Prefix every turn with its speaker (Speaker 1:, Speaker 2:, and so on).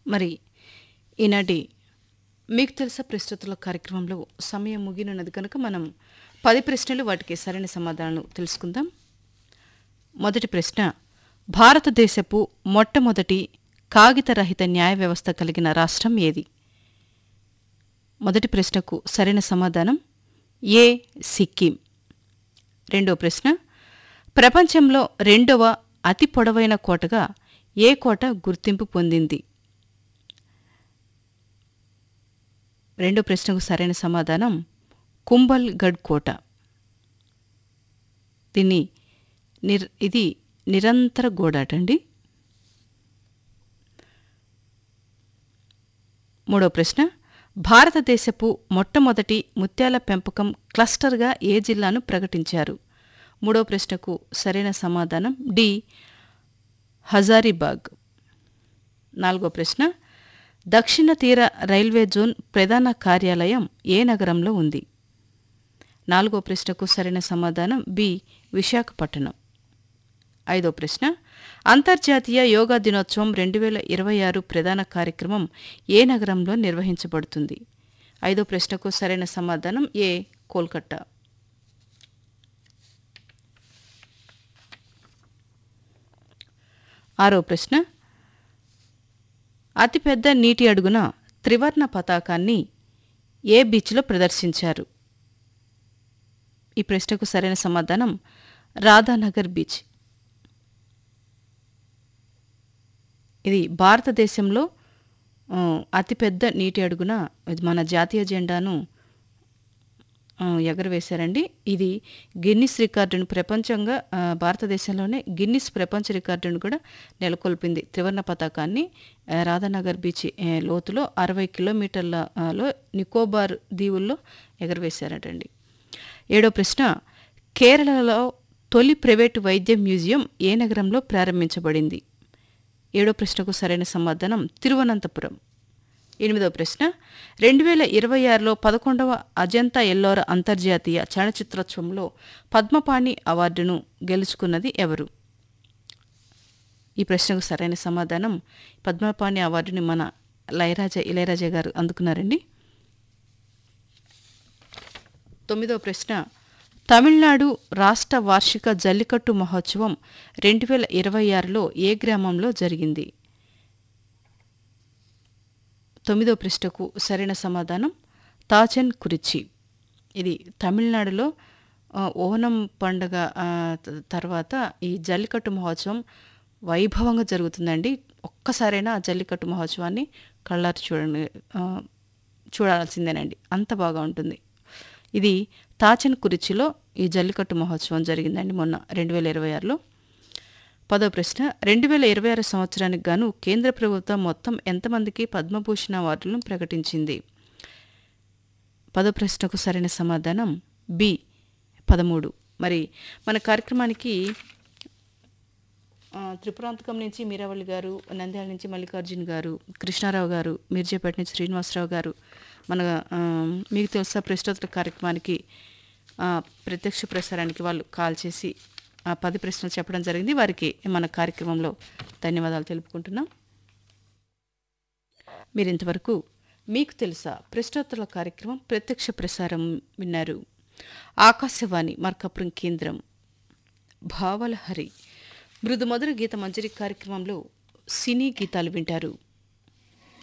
Speaker 1: మరి ఈనాటి మీకు తెలుసా ప్రస్తుతుల కార్యక్రమంలో సమయం ముగినున్నది కనుక మనం పది ప్రశ్నలు వాటికి సరైన సమాధానాలు తెలుసుకుందాం మొదటి ప్రశ్న భారతదేశపు మొట్టమొదటి కాగితరహిత న్యాయ వ్యవస్థ కలిగిన రాష్ట్రం ఏది మొదటి ప్రశ్నకు సరైన సమాధానం ఏ సిక్కిం రెండో ప్రశ్న ప్రపంచంలో రెండవ అతి పొడవైన కోటగా ఏ కోట గుర్తింపు పొందింది రెండో ప్రశ్నకు సరైన సమాధానం కుంభల్ గఢ్ కోట దీన్ని నిర్ ఇది నిరంతర గోడాటండి మూడో ప్రశ్న భారతదేశపు మొట్టమొదటి ముత్యాల పెంపకం క్లస్టర్గా ఏ జిల్లాను ప్రకటించారు మూడో ప్రశ్నకు సరైన సమాధానం డి హజారీబాగ్ నాలుగో ప్రశ్న దక్షిణ తీర రైల్వే జోన్ ప్రధాన కార్యాలయం ఏ నగరంలో ఉంది నాలుగో ప్రశ్నకు సరైన సమాధానం బి విశాఖపట్నం ఐదో ప్రశ్న అంతర్జాతీయ యోగా దినోత్సవం రెండు వేల ఇరవై ఆరు ప్రధాన కార్యక్రమం ఏ నగరంలో నిర్వహించబడుతుంది ఐదో ప్రశ్నకు సరైన సమాధానం ఏ కోల్కతా ఆరో ప్రశ్న అతిపెద్ద నీటి అడుగున త్రివర్ణ పతాకాన్ని ఏ బీచ్లో ప్రదర్శించారు ఈ ప్రశ్నకు సరైన సమాధానం రాధానగర్ బీచ్ ఇది భారతదేశంలో ఆ, అతిపెద్ద నీటి అడుగున ఇది మన జాతీయ జెండాను ఆ, ఎగరవేశారండి ఇది గిన్నిస్ రికార్డును ప్రపంచంగా ఆ, భారతదేశంలోనే గిన్నిస్ ప్రపంచ రికార్డును కూడా నెలకొల్పింది త్రివర్ణ పతాకాన్ని ఆ, రాధానగర్ బీచ్ ఆ, లోతులో అరవై కిలోమీటర్ల ఆ, లో నికోబార్ దీవుల్లో ఎగరవేశారటండి ఏడో ప్రశ్న కేరళలో తొలి ప్రైవేటు వైద్య మ్యూజియం ఏ నగరంలో ప్రారంభించబడింది ఏడో ప్రశ్నకు సరైన సమాధానం తిరువనంతపురం ఎనిమిదో ప్రశ్న రెండు వేల ఇరవై ఆరులో పదకొండవ అజంతా ఎల్లోర అంతర్జాతీయ చలనచిత్రోత్సవంలో పద్మపాణి అవార్డును గెలుచుకున్నది ఎవరు ఈ ప్రశ్నకు సరైన సమాధానం పద్మపాణి అవార్డుని మన లయరాజా ఇళయరాజా గారు అందుకున్నారండి తొమ్మిదో ప్రశ్న తమిళనాడు రాష్ట్ర వార్షిక జల్లికట్టు మహోత్సవం రెండు వేల ఇరవై ఆరులో ఏ గ్రామంలో జరిగింది తొమ్మిదో ప్రశ్నకు సరైన సమాధానం తాచన్ కురిచి ఇది తమిళనాడులో ఆ, ఓనం పండుగ ఆ, త- తర్వాత ఈ జల్లికట్టు మహోత్సవం వైభవంగా జరుగుతుందండి ఒక్కసారైనా ఆ జల్లికట్టు మహోత్సవాన్ని కళ్ళారు చూడండి ఆ, చూడాల్సిందేనండి అంత బాగా ఉంటుంది ఇది తాచన్ కురిచిలో ఈ జల్లికట్టు మహోత్సవం జరిగిందండి మొన్న రెండు వేల ఇరవై ఆరులో పదో ప్రశ్న రెండు వేల ఇరవై ఆరు సంవత్సరానికి గాను కేంద్ర ప్రభుత్వం మొత్తం ఎంతమందికి పద్మభూషణ అవార్డులను ప్రకటించింది పదో ప్రశ్నకు సరైన సమాధానం బి పదమూడు మరి మన కార్యక్రమానికి ఆ, త్రిపురాంతకం నుంచి మీరావళి గారు నంద్యాల నుంచి మల్లికార్జున్ గారు కృష్ణారావు గారు మీర్జాపేట నుంచి శ్రీనివాసరావు గారు మన ఆ, మీకు తెలుసా ప్రశ్నోత్తర కార్యక్రమానికి ఆ, ప్రత్యక్ష ప్రసారానికి వాళ్ళు కాల్ చేసి ఆ పది ప్రశ్నలు చెప్పడం జరిగింది వారికి మన కార్యక్రమంలో ధన్యవాదాలు తెలుపుకుంటున్నాం మీరు ఇంతవరకు మీకు తెలుసా ప్రశ్నోత్తరాల కార్యక్రమం ప్రత్యక్ష ప్రసారం విన్నారు ఆకాశవాణి మార్కాపురం కేంద్రం భావలహరి మృదు మధుర గీత మంజరి కార్యక్రమంలో సినీ గీతాలు వింటారు